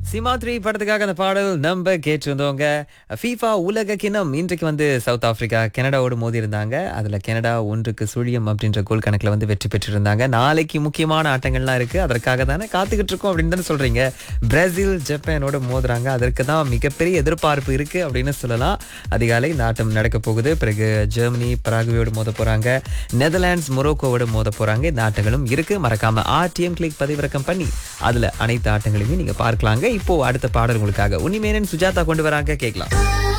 சிமாத்ரி படத்துக்காக அந்த பாடல் நம்ம கேட்டிருந்தோங்க ஃபீஃபா உலக கிணம் இன்றைக்கு வந்து சவுத் ஆப்பிரிக்கா கனடாவோடு மோதி இருந்தாங்க அதுல கனடா ஒன்றுக்கு சுழியம் அப்படின்ற கோல் கணக்குல வந்து வெற்றி பெற்றிருந்தாங்க நாளைக்கு முக்கியமான ஆட்டங்கள்லாம் இருக்கு அதற்காக தானே காத்துக்கிட்டு இருக்கோம் அப்படின்னு தானே சொல்றீங்க பிரேசில் ஜப்பானோட மோதுறாங்க அதற்கு தான் மிகப்பெரிய எதிர்பார்ப்பு இருக்கு அப்படின்னு சொல்லலாம் அதிகாலை இந்த ஆட்டம் நடக்க போகுது பிறகு ஜெர்மனி பராகுவேயோடு மோத போறாங்க நெதர்லாண்ட்ஸ் மொரோக்கோவோட மோத போறாங்க இந்த ஆட்டங்களும் இருக்கு மறக்காம ஆர்டிஎம் கிளிக் பதிவிறக்கம் பண்ணி அதுல அனைத்து ஆட்டங்களையுமே நீங்க பார்க்கலாங்க இப்போ அடுத்த பாடல் உங்களுக்காக உன்னிமேனன் சுஜாதா கொண்டு வராங்க கேட்கலாம்